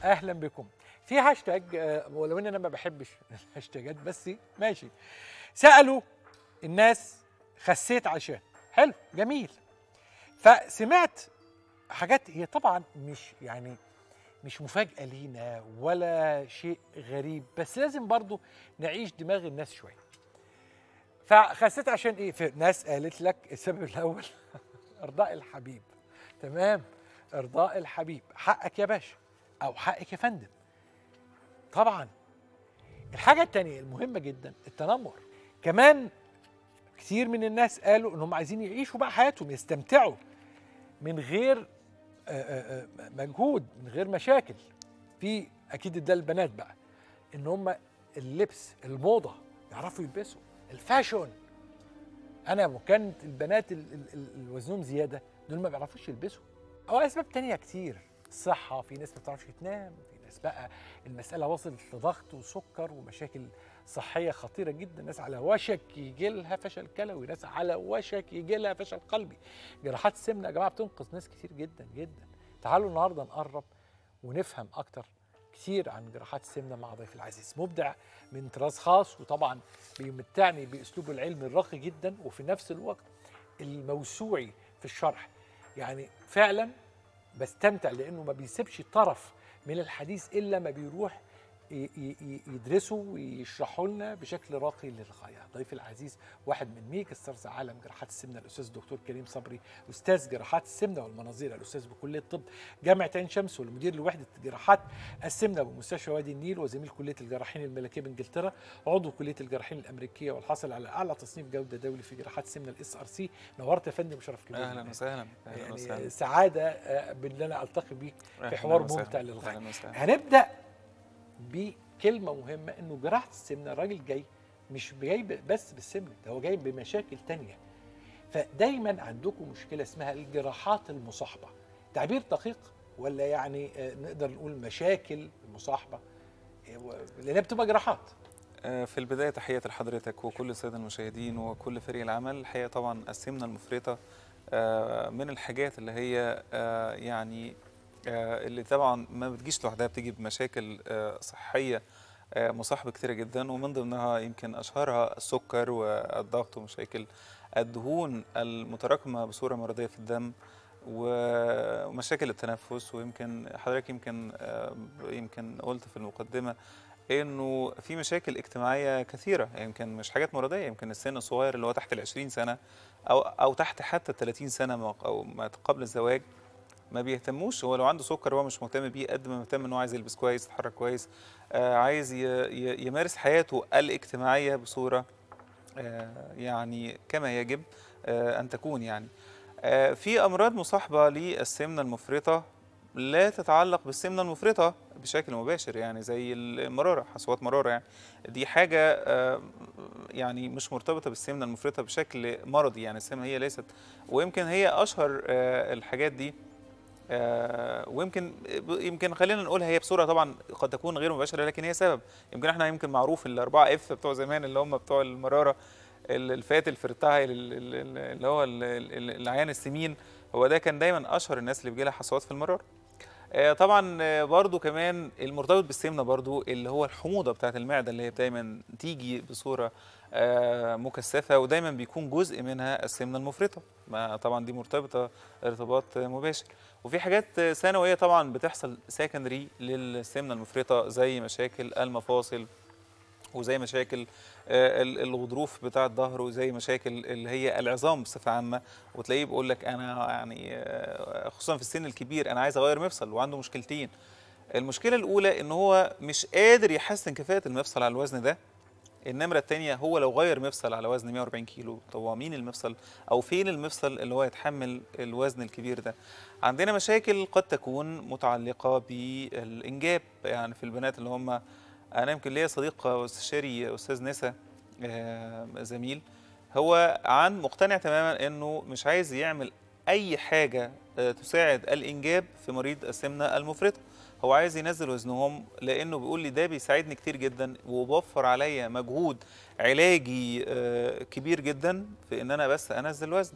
اهلا بكم في هاشتاج آه، ولو ان انا ما بحبش الهاشتاجات بس ماشي سالوا الناس خسيت عشان حلو جميل فسمعت حاجات هي طبعا مش يعني مش مفاجاه لينا ولا شيء غريب بس لازم برضو نعيش دماغ الناس شويه فخسيت عشان ايه في ناس قالت لك السبب الاول ارضاء الحبيب تمام ارضاء الحبيب حقك يا باشا او حقك يا فندم طبعا الحاجه التانية المهمه جدا التنمر كمان كتير من الناس قالوا انهم عايزين يعيشوا بقى حياتهم يستمتعوا من غير آه، آه، آه، مجهود من غير مشاكل في اكيد ده البنات بقى ان هم اللبس الموضه يعرفوا يلبسوا الفاشون انا وكانت البنات ال- ال- ال- اللي وزنهم زياده دول ما بيعرفوش يلبسوا او اسباب تانية كتير الصحه في ناس ما بتعرفش تنام في ناس بقى المساله وصلت لضغط وسكر ومشاكل صحيه خطيره جدا ناس على وشك يجي لها فشل كلوي ناس على وشك يجي لها فشل قلبي جراحات السمنه يا جماعه بتنقذ ناس كتير جدا جدا تعالوا النهارده نقرب ونفهم اكتر كتير عن جراحات السمنه مع ضيفي العزيز مبدع من طراز خاص وطبعا بيمتعني باسلوبه العلمي الراقي جدا وفي نفس الوقت الموسوعي في الشرح يعني فعلا بستمتع لانه ما بيسيبش طرف من الحديث الا ما بيروح ي- ي- ي- يدرسوا ويشرحوا لنا بشكل راقي للغايه ضيفي العزيز واحد من ميك ستارز عالم جراحات السمنه الاستاذ الدكتور كريم صبري استاذ جراحات السمنه والمناظير الاستاذ بكليه الطب جامعه عين شمس والمدير لوحده جراحات السمنه بمستشفى وادي النيل وزميل كليه الجراحين الملكيه بانجلترا عضو كليه الجراحين الامريكيه والحاصل على اعلى تصنيف جوده دولي في جراحات السمنه الاس ار سي نورت يا فندم شرف كبير اهلا لينا. وسهلا اهلا يعني وسهلا سعاده آه، بان انا التقي بيك في أهلاً حوار وسهلاً. ممتع للغايه اهلا وسهلا هنبدا بكلمه مهمه انه جراحه السمنه الراجل جاي مش جاي ب- بس بالسمنه ده هو جاي بمشاكل تانية فدايما عندكم مشكله اسمها الجراحات المصاحبه تعبير دقيق ولا يعني آه، نقدر نقول مشاكل المصاحبه آه، و- لانها بتبقى جراحات آه، في البدايه تحيه لحضرتك وكل الساده المشاهدين وكل فريق العمل الحقيقه طبعا السمنه المفرطه آه، من الحاجات اللي هي آه، يعني آه، اللي طبعا ما بتجيش لوحدها بتيجي بمشاكل آه، صحيه آه، مصاحبه كتيره جدا ومن ضمنها يمكن اشهرها السكر والضغط ومشاكل الدهون المتراكمه بصوره مرضيه في الدم و- ومشاكل التنفس ويمكن حضرتك يمكن آه، يمكن قلت في المقدمه انه في مشاكل اجتماعيه كثيره يمكن مش حاجات مرضيه يمكن السن الصغير اللي هو تحت ال 20 سنه او او تحت حتى ال 30 سنه ما- او ما قبل الزواج ما بيهتموش هو لو عنده سكر هو مش مهتم بيه قد ما مهتم ان هو عايز يلبس كويس يتحرك كويس آه عايز ي- ي- يمارس حياته الاجتماعيه بصوره آه يعني كما يجب آه ان تكون يعني آه في امراض مصاحبه للسمنه المفرطه لا تتعلق بالسمنه المفرطه بشكل مباشر يعني زي المراره حصوات مراره يعني دي حاجه آه، يعني مش مرتبطه بالسمنه المفرطه بشكل مرضي يعني السمنه هي ليست ويمكن هي اشهر آه، الحاجات دي آه، ويمكن يمكن خلينا نقولها هي بصوره طبعا قد تكون غير مباشره لكن هي سبب يمكن احنا يمكن معروف الاربعه اف بتوع زمان اللي هم بتوع المراره ال- الفات الفرتعي ال- ال- ال- اللي هو ال- ال- العيان السمين هو ده كان دايما اشهر الناس اللي بيجي لها حصوات في المراره آه، طبعا آه، برضو كمان المرتبط بالسمنه برضو اللي هو الحموضه بتاعه المعده اللي هي دايما تيجي بصوره آه، مكثفه ودايما بيكون جزء منها السمنه المفرطه ما طبعا دي مرتبطه ارتباط آه، مباشر وفي حاجات آه، ثانويه طبعا بتحصل سكندري للسمنه المفرطه زي مشاكل المفاصل وزي مشاكل آه، ال- الغضروف بتاع الظهر وزي مشاكل اللي هي العظام بصفه عامه وتلاقيه بيقول لك انا يعني آه، خصوصا في السن الكبير انا عايز اغير مفصل وعنده مشكلتين المشكله الاولى ان هو مش قادر يحسن كفاءه المفصل على الوزن ده النمره الثانيه هو لو غير مفصل على وزن 140 كيلو طب هو مين المفصل او فين المفصل اللي هو يتحمل الوزن الكبير ده عندنا مشاكل قد تكون متعلقه بالانجاب يعني في البنات اللي هم انا يمكن ليا صديق استشاري استاذ نسا آه، زميل هو عن مقتنع تماما انه مش عايز يعمل اي حاجه آه، تساعد الانجاب في مريض السمنه المفرطه هو عايز ينزل وزنهم لانه بيقول لي ده بيساعدني كتير جدا وبوفر عليا مجهود علاجي آه، كبير جدا في ان انا بس انزل وزن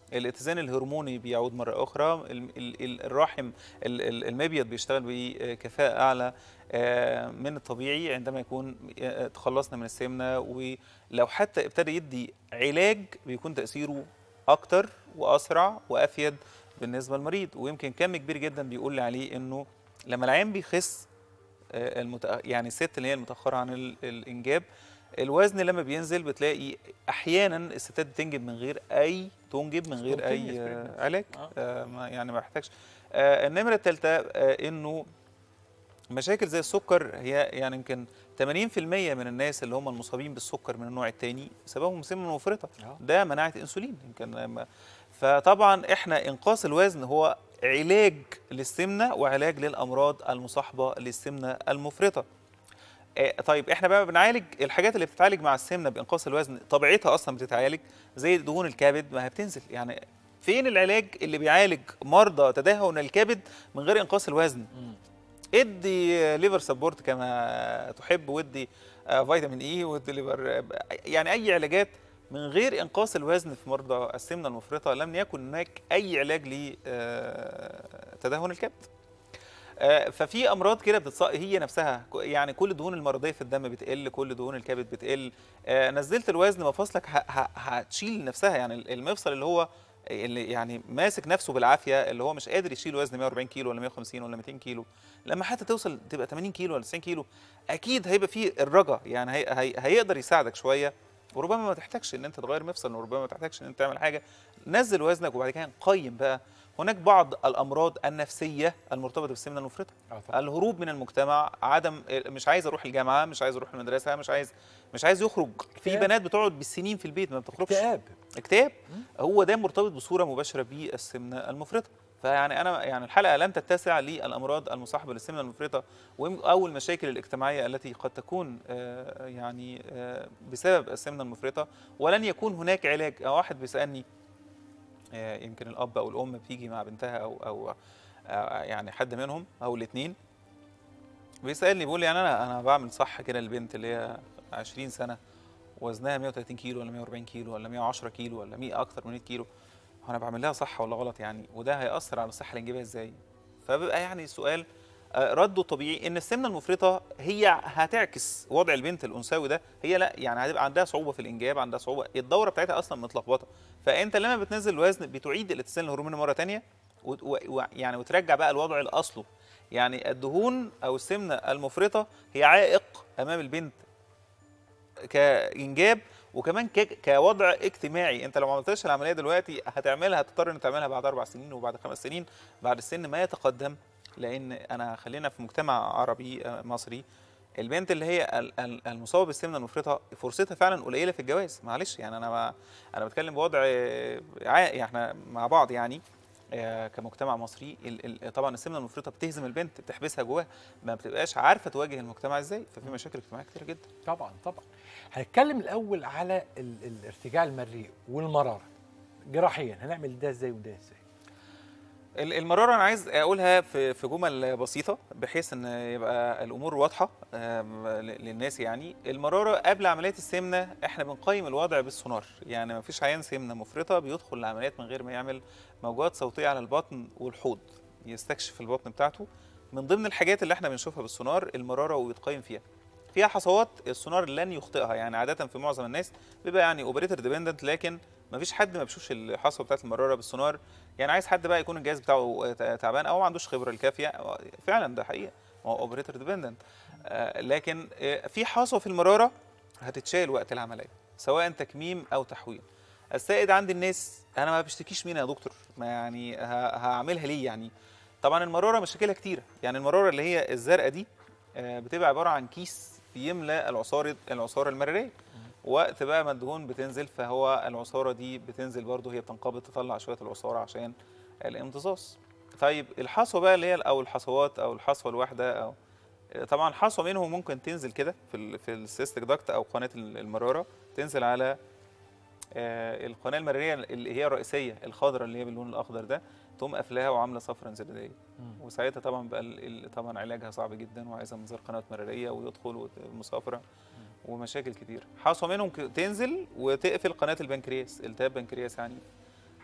الاتزان الهرموني بيعود مره اخرى ال- ال- ال- الرحم ال- ال- المبيض بيشتغل بكفاءه اعلى آه، من الطبيعي عندما يكون آه، تخلصنا من السمنه ولو حتى ابتدى يدي علاج بيكون تاثيره اكتر واسرع وافيد بالنسبه للمريض ويمكن كم كبير جدا بيقول لي عليه انه لما العيان بيخس آه، المتأ... يعني الست اللي هي المتاخره عن ال... الانجاب الوزن لما بينزل بتلاقي احيانا الستات بتنجب من غير اي تنجب من غير اي Spontaneous آه، pregnancy. علاج آه. آه ما يعني ما بحتاجش آه النمره الثالثه آه انه مشاكل زي السكر هي يعني يمكن 80% من الناس اللي هم المصابين بالسكر من النوع الثاني سببهم سمنه مفرطه آه. ده مناعه انسولين يمكن ما- فطبعا احنا انقاص الوزن هو علاج للسمنه وعلاج للامراض المصاحبه للسمنه المفرطه آه، طيب احنا بقى بنعالج الحاجات اللي بتتعالج مع السمنه بانقاص الوزن طبيعتها اصلا بتتعالج زي دهون الكبد ما هي بتنزل يعني فين العلاج اللي بيعالج مرضى تدهن الكبد من غير انقاص الوزن مم. ادي ليفر سبورت كما تحب وادي آه، فيتامين اي وادي ليفر يعني اي علاجات من غير انقاص الوزن في مرضى السمنه المفرطه لم يكن هناك اي علاج لتدهن الكبد آه، ففي امراض كده بتتص... هي نفسها ك- يعني كل الدهون المرضيه في الدم بتقل كل دهون الكبد بتقل آه، نزلت الوزن مفاصلك ه... ه... هتشيل نفسها يعني المفصل اللي هو اللي يعني ماسك نفسه بالعافيه اللي هو مش قادر يشيل وزن 140 كيلو ولا 150 ولا 200 كيلو لما حتى توصل تبقى 80 كيلو ولا 90 كيلو اكيد هيبقى فيه الرجا يعني هي... هي... هيقدر يساعدك شويه وربما ما تحتاجش ان انت تغير مفصل وربما ما تحتاجش ان انت تعمل حاجه نزل وزنك وبعد كده نقيم بقى هناك بعض الامراض النفسيه المرتبطه بالسمنه المفرطه آه طبعاً. الهروب من المجتمع عدم مش عايز اروح الجامعه مش عايز اروح المدرسه مش عايز مش عايز يخرج في اكتئاب. بنات بتقعد بالسنين في البيت ما بتخرجش اكتئاب اكتئاب هو ده مرتبط بصوره مباشره بالسمنه المفرطه فيعني انا يعني الحلقه لم تتسع للامراض المصاحبه للسمنه المفرطه او المشاكل الاجتماعيه التي قد تكون آه، يعني آه، بسبب السمنه المفرطه ولن يكون هناك علاج واحد بيسالني آه، يمكن الاب او الام بتيجي مع بنتها او او آه، يعني حد منهم او الاثنين بيسالني بيقول لي يعني انا انا بعمل صح كده للبنت اللي هي 20 سنه وزنها 130 كيلو ولا 140 كيلو ولا 110 كيلو ولا 100 اكتر من 100 كيلو هو انا بعمل لها صح ولا غلط يعني وده هياثر على الصحه الانجابيه ازاي فبيبقى يعني السؤال آه، رده طبيعي ان السمنه المفرطه هي هتعكس وضع البنت الانثوي ده هي لا يعني هتبقى عندها صعوبه في الانجاب عندها صعوبه الدوره بتاعتها اصلا متلخبطه فانت لما بتنزل الوزن بتعيد الاتزان الهرموني مره تانية وت- و- و- يعني وترجع بقى الوضع الاصله يعني الدهون او السمنه المفرطه هي عائق امام البنت كانجاب وكمان ك- كوضع اجتماعي انت لو ما عملتش العمليه دلوقتي هتعملها هتضطر ان تعملها بعد اربع سنين وبعد خمس سنين بعد السن ما يتقدم لان انا خلينا في مجتمع عربي آه، مصري البنت اللي هي ال- ال- المصابه بالسمنه المفرطه فرصتها فعلا قليله في الجواز معلش يعني انا ما انا بتكلم بوضع آه، عا- يعني احنا مع بعض يعني آه، كمجتمع مصري ال- ال- طبعا السمنه المفرطه بتهزم البنت بتحبسها جواها ما بتبقاش عارفه تواجه المجتمع ازاي ففي مشاكل اجتماعيه كتير جدا طبعا طبعا هنتكلم الاول على ال- الارتجاع المريء والمراره جراحيا هنعمل ده ازاي وده ازاي ال- المرارة أنا عايز أقولها في في جمل بسيطة بحيث إن يبقى الأمور واضحة آم، ل- للناس يعني المرارة قبل عملية السمنة إحنا بنقيم الوضع بالسونار يعني ما فيش عيان سمنة مفرطة بيدخل العمليات من غير ما يعمل موجات صوتية على البطن والحوض يستكشف البطن بتاعته من ضمن الحاجات اللي إحنا بنشوفها بالسونار المرارة ويتقيم فيها فيها حصوات السونار لن يخطئها يعني عادة في معظم الناس بيبقى يعني اوبريتور ديبندنت لكن ما فيش حد ما بيشوفش الحصوه بتاعت المراره بالسونار يعني عايز حد بقى يكون الجهاز بتاعه تع- تعبان او ما عندوش خبره الكافيه فعلا ده حقيقه هو اوبريتور ديبندنت لكن آه، في حصوه في المراره هتتشال وقت العمليه سواء تكميم او تحويل السائد عند الناس انا ما بشتكيش منها يا دكتور ما يعني ه- هعملها ليه يعني طبعا المراره مشاكلها كتيره يعني المراره اللي هي الزرقاء دي آه، بتبقى عباره عن كيس بيملى العصاره العصاره المراريه وقت بقى ما الدهون بتنزل فهو العصاره دي بتنزل برضه هي بتنقبض تطلع شويه العصاره عشان الامتصاص طيب الحصوه بقى اللي هي او الحصوات او الحصوه الواحده او طبعا حصوه منهم ممكن تنزل كده في ال في السيستك داكت او قناه المراره تنزل على آه، القناه المراريه اللي هي الرئيسيه الخضراء اللي هي باللون الاخضر ده تقوم قافلاها وعامله صفرة انسداديه وساعتها طبعا بقى ال- ال- طبعا علاجها صعب جدا وعايزه منظار قناه مراريه ويدخل ومسافره ومشاكل كتير حصوه منهم ك- تنزل وتقفل قناه البنكرياس التهاب بنكرياس يعني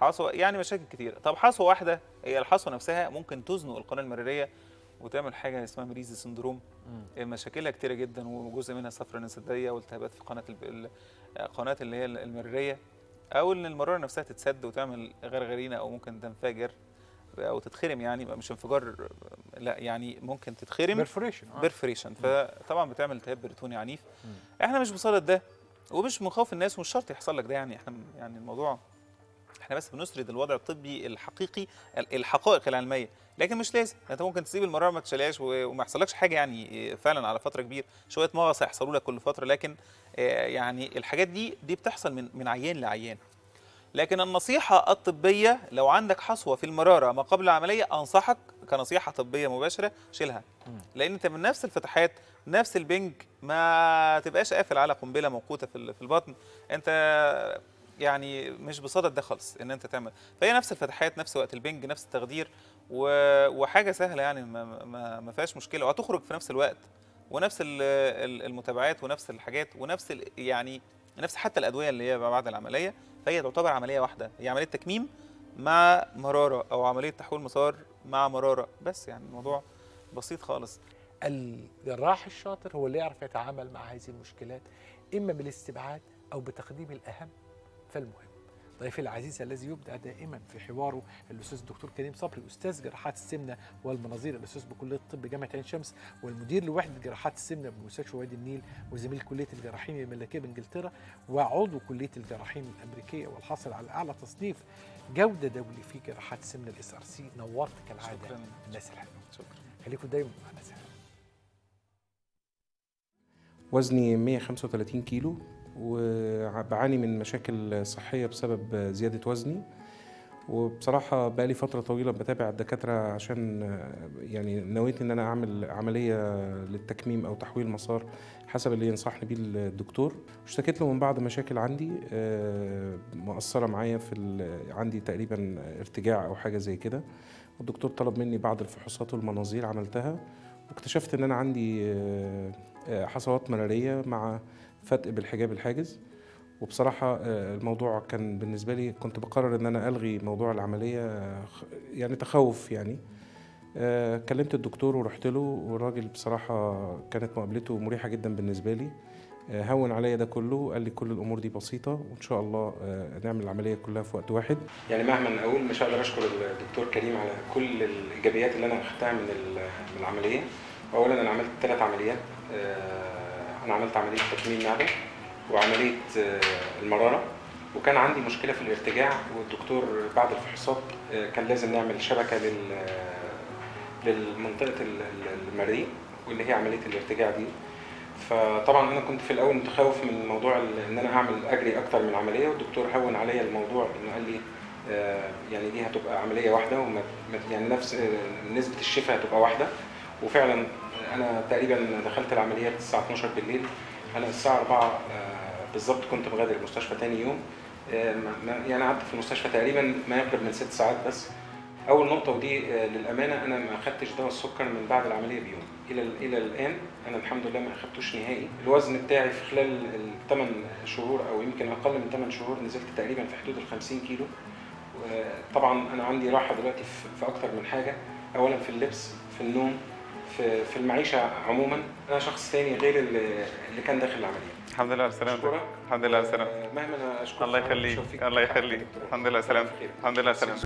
حصوه يعني مشاكل كتير طب حصوه واحده هي الحصوه نفسها ممكن تزنق القناه المراريه وتعمل حاجه اسمها مريزي سندروم مشاكلها كتيره جدا وجزء منها صفرة نسديه والتهابات في قناه الب- القناه اللي هي المراريه او ان المراره نفسها تتسد وتعمل غرغرينه او ممكن تنفجر او تتخرم يعني يبقى مش انفجار لا يعني ممكن تتخرم بيرفوريشن بيرفريشن فطبعا بتعمل التهاب بريتوني عنيف احنا مش بصدد ده ومش من خوف الناس ومش شرط يحصل لك ده يعني احنا يعني الموضوع احنا بس بنسرد الوضع الطبي الحقيقي ال- الحقائق العلميه لكن مش لازم انت ممكن تسيب المراره ما تشيلهاش و- وما يحصلكش حاجه يعني فعلا على فتره كبيره شويه مغص هيحصلوا لك كل فتره لكن آه، يعني الحاجات دي دي بتحصل من من عيان لعيان لكن النصيحة الطبية لو عندك حصوة في المرارة ما قبل العملية أنصحك كنصيحة طبية مباشرة شيلها لأن أنت من نفس الفتحات نفس البنج ما تبقاش قافل على قنبلة موقوتة في ال- في البطن أنت يعني مش بصدد ده خالص ان انت تعمل فهي نفس الفتحات نفس وقت البنج نفس التخدير و... وحاجه سهله يعني ما, ما, ما فيهاش مشكله وهتخرج في نفس الوقت ونفس ال- ال- المتابعات ونفس الحاجات ونفس ال- يعني نفس حتى الادويه اللي هي بعد العمليه فهي تعتبر عمليه واحده هي عمليه تكميم مع مراره او عمليه تحويل مسار مع مراره بس يعني الموضوع بسيط خالص الجراح الشاطر هو اللي يعرف يتعامل مع هذه المشكلات اما بالاستبعاد او بتقديم الاهم فالمهم ضيفي العزيز الذي يبدع دائما في حواره الاستاذ الدكتور كريم صبري استاذ جراحات السمنه والمناظير الاستاذ بكليه الطب جامعه عين شمس والمدير لوحده جراحات السمنه بمستشفى وادي النيل وزميل كليه الجراحين الملكيه بانجلترا وعضو كليه الجراحين الامريكيه والحاصل على اعلى تصنيف جوده دولي في جراحات السمنه الاس ار سي نورت كالعاده شكرا الناس الحلوه شكرا خليكم دايما مع الناس الحلوه وزني 135 كيلو وبعاني من مشاكل صحية بسبب زيادة وزني وبصراحة بقالي فترة طويلة بتابع الدكاترة عشان يعني نويت إن أنا أعمل عملية للتكميم أو تحويل مسار حسب اللي ينصحني بيه الدكتور اشتكيت له من بعض مشاكل عندي آه، مؤثرة معايا في ال- عندي تقريبا ارتجاع أو حاجة زي كده والدكتور طلب مني بعض الفحوصات والمناظير عملتها واكتشفت إن أنا عندي آه، آه، حصوات مرارية مع فتق بالحجاب الحاجز وبصراحة آه، الموضوع كان بالنسبة لي كنت بقرر إن أنا ألغي موضوع العملية آه، خ- يعني تخوف يعني آه، كلمت الدكتور ورحت له والراجل بصراحة كانت مقابلته مريحة جدا بالنسبة لي آه، هون عليا ده كله قال لي كل الأمور دي بسيطة وإن شاء الله آه، نعمل العملية كلها في وقت واحد يعني مهما أقول مش هقدر أشكر الدكتور كريم على كل الإيجابيات اللي أنا أخدتها من ال- من العملية أولا أنا عملت ثلاث عمليات آه، أنا عملت عملية تكميم معدة وعملية آه، المرارة وكان عندي مشكلة في الارتجاع والدكتور بعد الفحوصات آه، كان لازم نعمل شبكة لل للمنطقة ال- ال- المريء واللي هي عملية الارتجاع دي فطبعا انا كنت في الاول متخوف من موضوع ال- ان انا اعمل اجري اكتر من عمليه والدكتور هون عليا الموضوع انه قال لي آه، يعني دي هتبقى عمليه واحده وما ما- يعني نفس آه، نسبه الشفاء هتبقى واحده وفعلا انا تقريبا دخلت العمليات الساعه 12 بالليل انا الساعه 4 آه، بالظبط كنت بغادر المستشفى تاني يوم آه، ما- ما- يعني قعدت في المستشفى تقريبا ما يقرب من ست ساعات بس اول نقطه ودي آه، للامانه انا ما اخدتش دواء السكر من بعد العمليه بيوم الى الى الان انا الحمد لله ما اخدتوش نهائي الوزن بتاعي في خلال الثمان شهور او يمكن اقل من 8 شهور نزلت تقريبا في حدود ال 50 كيلو طبعا انا عندي راحه دلوقتي في في اكتر من حاجه اولا في اللبس في النوم في في المعيشه عموما انا شخص تاني غير اللي اللي كان داخل العمليه الحمد لله على سلامتك أشكرك. الحمد لله على سلامتك آه، مهما انا اشكرك الله يخليك الله يخليك الحمد لله على سلامتك الحمد لله على سلامتك